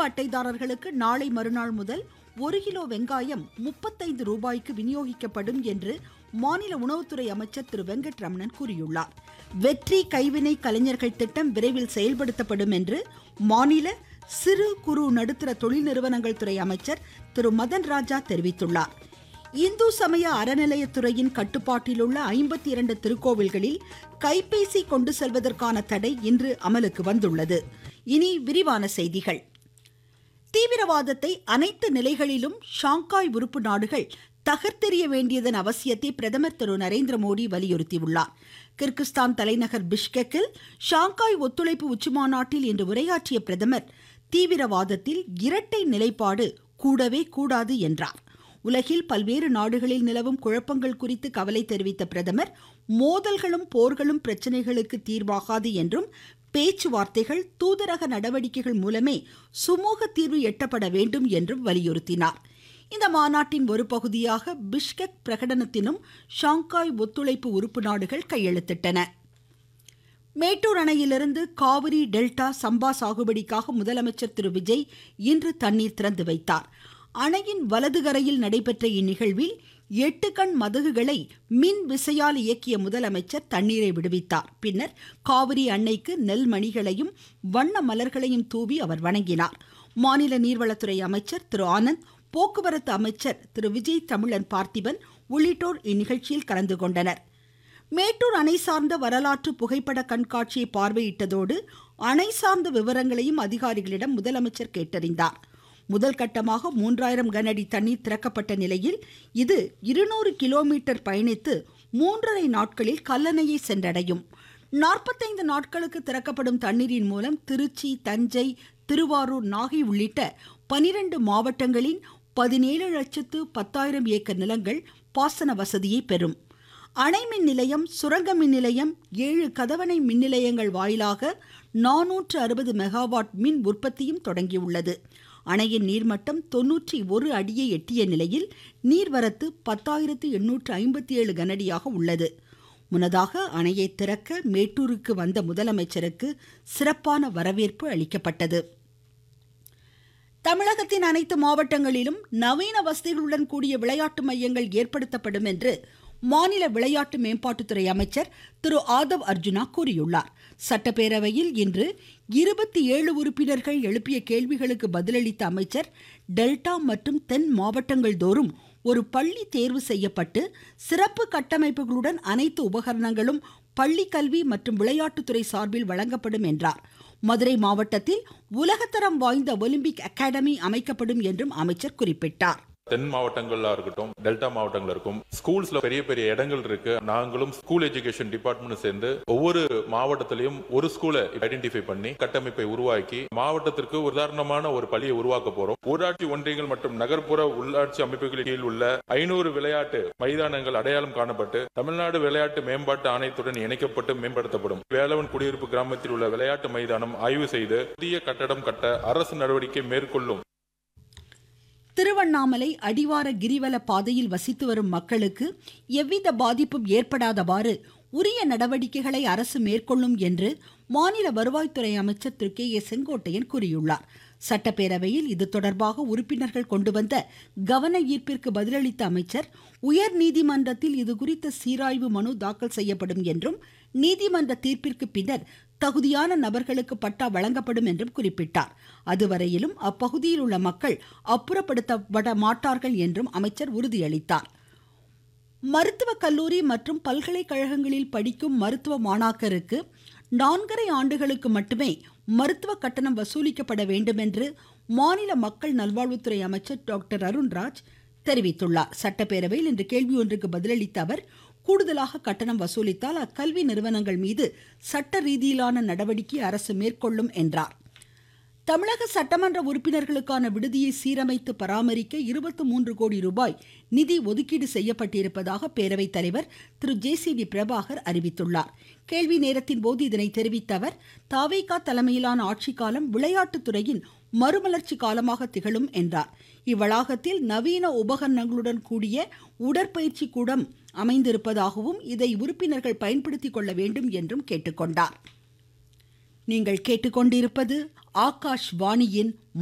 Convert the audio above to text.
அட்டைதாரர்களுக்கு நாளை மறுநாள் முதல் ஒரு கிலோ வெங்காயம் முப்பத்தைந்து ரூபாய்க்கு விநியோகிக்கப்படும் என்று மாநில உணவுத்துறை அமைச்சர் திரு வெங்கட்ரமணன் கூறியுள்ளார் வெற்றி கைவினை கலைஞர்கள் திட்டம் விரைவில் செயல்படுத்தப்படும் என்று மாநில சிறு குறு நடுத்தர தொழில் நிறுவனங்கள் துறை அமைச்சர் திரு மதன் ராஜா தெரிவித்துள்ளார் இந்து சமய அறநிலையத்துறையின் கட்டுப்பாட்டில் உள்ள ஐம்பத்தி இரண்டு திருக்கோவில்களில் கைபேசி கொண்டு செல்வதற்கான தடை இன்று அமலுக்கு வந்துள்ளது இனி விரிவான செய்திகள் தீவிரவாதத்தை அனைத்து நிலைகளிலும் ஷாங்காய் உறுப்பு நாடுகள் தகர்த்தெறிய வேண்டியதன் அவசியத்தை பிரதமர் திரு நரேந்திர மோடி வலியுறுத்தியுள்ளார் கிர்கிஸ்தான் தலைநகர் பிஷ்கெக்கில் ஷாங்காய் ஒத்துழைப்பு உச்சிமாநாட்டில் இன்று உரையாற்றிய பிரதமர் தீவிரவாதத்தில் இரட்டை நிலைப்பாடு கூடவே கூடாது என்றார் உலகில் பல்வேறு நாடுகளில் நிலவும் குழப்பங்கள் குறித்து கவலை தெரிவித்த பிரதமர் மோதல்களும் போர்களும் பிரச்சனைகளுக்கு தீர்வாகாது என்றும் பேச்சுவார்த்தைகள் தூதரக நடவடிக்கைகள் மூலமே சுமூக தீர்வு எட்டப்பட வேண்டும் என்றும் வலியுறுத்தினார் இந்த மாநாட்டின் ஒரு பகுதியாக பிஷ்கெக் பிரகடனத்தினும் ஷாங்காய் ஒத்துழைப்பு உறுப்பு நாடுகள் கையெழுத்திட்டன மேட்டூர் அணையிலிருந்து காவிரி டெல்டா சம்பா சாகுபடிக்காக முதலமைச்சர் திரு விஜய் இன்று தண்ணீர் திறந்து வைத்தார் அணையின் வலது கரையில் நடைபெற்ற இந்நிகழ்வில் எட்டு கண் மதகுகளை மின் விசையால் இயக்கிய முதலமைச்சர் தண்ணீரை விடுவித்தார் பின்னர் காவிரி அன்னைக்கு நெல் மணிகளையும் வண்ண மலர்களையும் தூவி அவர் வணங்கினார் மாநில நீர்வளத்துறை அமைச்சர் திரு ஆனந்த் போக்குவரத்து அமைச்சர் திரு விஜய் தமிழன் பார்த்திபன் உள்ளிட்டோர் இந்நிகழ்ச்சியில் கலந்து கொண்டனர் மேட்டூர் அணை சார்ந்த வரலாற்று புகைப்பட கண்காட்சியை பார்வையிட்டதோடு அணை சார்ந்த விவரங்களையும் அதிகாரிகளிடம் முதலமைச்சர் கேட்டறிந்தார் முதல் கட்டமாக மூன்றாயிரம் கனஅடி தண்ணீர் திறக்கப்பட்ட நிலையில் இது இருநூறு கிலோமீட்டர் பயணித்து மூன்றரை நாட்களில் கல்லணையை சென்றடையும் நாற்பத்தைந்து நாட்களுக்கு திறக்கப்படும் தண்ணீரின் மூலம் திருச்சி தஞ்சை திருவாரூர் நாகை உள்ளிட்ட பனிரெண்டு மாவட்டங்களின் பதினேழு லட்சத்து பத்தாயிரம் ஏக்கர் நிலங்கள் பாசன வசதியை பெறும் அணை மின் நிலையம் சுரங்க மின் நிலையம் ஏழு கதவணை மின் நிலையங்கள் வாயிலாக நானூற்று அறுபது மெகாவாட் மின் உற்பத்தியும் தொடங்கியுள்ளது அணையின் நீர்மட்டம் தொன்னூற்றி ஒரு அடியை எட்டிய நிலையில் நீர்வரத்து பத்தாயிரத்து எண்ணூற்று ஐம்பத்தி ஏழு கனடியாக உள்ளது முன்னதாக அணையை திறக்க மேட்டூருக்கு வந்த முதலமைச்சருக்கு சிறப்பான வரவேற்பு அளிக்கப்பட்டது தமிழகத்தின் அனைத்து மாவட்டங்களிலும் நவீன வசதிகளுடன் கூடிய விளையாட்டு மையங்கள் ஏற்படுத்தப்படும் என்று மாநில விளையாட்டு மேம்பாட்டுத்துறை அமைச்சர் திரு ஆதவ் அர்ஜுனா கூறியுள்ளார் சட்டப்பேரவையில் இன்று இருபத்தி ஏழு உறுப்பினர்கள் எழுப்பிய கேள்விகளுக்கு பதிலளித்த அமைச்சர் டெல்டா மற்றும் தென் மாவட்டங்கள் தோறும் ஒரு பள்ளி தேர்வு செய்யப்பட்டு சிறப்பு கட்டமைப்புகளுடன் அனைத்து உபகரணங்களும் பள்ளி கல்வி மற்றும் விளையாட்டுத்துறை சார்பில் வழங்கப்படும் என்றார் மதுரை மாவட்டத்தில் உலகத்தரம் வாய்ந்த ஒலிம்பிக் அகாடமி அமைக்கப்படும் என்றும் அமைச்சர் குறிப்பிட்டார் தென் மாவட்டங்கள்ல இருக்கட்டும் டெல்டா மாவட்டங்கள்ல இருக்கும் ஸ்கூல்ஸ்ல பெரிய பெரிய இடங்கள் இருக்கு நாங்களும் ஸ்கூல் எஜுகேஷன் டிபார்ட்மெண்ட் சேர்ந்து ஒவ்வொரு மாவட்டத்திலையும் ஒரு ஸ்கூலை ஐடென்டிஃபை பண்ணி கட்டமைப்பை உருவாக்கி மாவட்டத்திற்கு உதாரணமான ஒரு பள்ளியை உருவாக்க போறோம் ஊராட்சி ஒன்றியங்கள் மற்றும் நகர்ப்புற உள்ளாட்சி அமைப்புகளின் கீழ் உள்ள ஐநூறு விளையாட்டு மைதானங்கள் அடையாளம் காணப்பட்டு தமிழ்நாடு விளையாட்டு மேம்பாட்டு ஆணையத்துடன் இணைக்கப்பட்டு மேம்படுத்தப்படும் வேலவன் குடியிருப்பு கிராமத்தில் உள்ள விளையாட்டு மைதானம் ஆய்வு செய்து புதிய கட்டடம் கட்ட அரசு நடவடிக்கை மேற்கொள்ளும் திருவண்ணாமலை அடிவார கிரிவல பாதையில் வசித்து வரும் மக்களுக்கு எவ்வித பாதிப்பும் ஏற்படாதவாறு உரிய நடவடிக்கைகளை அரசு மேற்கொள்ளும் என்று மாநில வருவாய்த்துறை அமைச்சர் திரு கே ஏ செங்கோட்டையன் கூறியுள்ளார் சட்டப்பேரவையில் இது தொடர்பாக உறுப்பினர்கள் கொண்டு வந்த கவன ஈர்ப்பிற்கு பதிலளித்த அமைச்சர் உயர் நீதிமன்றத்தில் இது குறித்த சீராய்வு மனு தாக்கல் செய்யப்படும் என்றும் நீதிமன்ற தீர்ப்பிற்கு பின்னர் தகுதியான நபர்களுக்கு பட்டா வழங்கப்படும் என்றும் குறிப்பிட்டார் அதுவரையிலும் அப்பகுதியில் உள்ள மக்கள் அப்புறப்படுத்தப்பட மாட்டார்கள் என்றும் அமைச்சர் உறுதியளித்தார் மருத்துவக் கல்லூரி மற்றும் பல்கலைக்கழகங்களில் படிக்கும் மருத்துவ மாணாக்கருக்கு நான்கரை ஆண்டுகளுக்கு மட்டுமே மருத்துவ கட்டணம் வசூலிக்கப்பட வேண்டும் என்று மாநில மக்கள் நல்வாழ்வுத்துறை அமைச்சர் டாக்டர் அருண்ராஜ் தெரிவித்துள்ளார் சட்டப்பேரவையில் இன்று கேள்வி ஒன்றுக்கு பதிலளித்த அவர் கூடுதலாக கட்டணம் வசூலித்தால் அக்கல்வி நிறுவனங்கள் மீது சட்ட ரீதியிலான நடவடிக்கை அரசு மேற்கொள்ளும் என்றார் தமிழக சட்டமன்ற உறுப்பினர்களுக்கான விடுதியை சீரமைத்து பராமரிக்க இருபத்தி மூன்று கோடி ரூபாய் நிதி ஒதுக்கீடு செய்யப்பட்டிருப்பதாக பேரவைத் தலைவர் திரு ஜே சி டி பிரபாகர் அறிவித்துள்ளார் கேள்வி நேரத்தின் போது இதனை தெரிவித்த அவர் தாவேகா தலைமையிலான ஆட்சிக்காலம் விளையாட்டுத்துறையின் மறுமலர்ச்சி காலமாக திகழும் என்றார் இவ்வளாகத்தில் நவீன உபகரணங்களுடன் கூடிய உடற்பயிற்சி கூடம் அமைந்திருப்பதாகவும் இதை உறுப்பினர்கள் பயன்படுத்திக் கொள்ள வேண்டும் என்றும் கேட்டுக்கொண்டார் நீங்கள் கேட்டுக்கொண்டிருப்பது ஆகாஷ் வாணியின்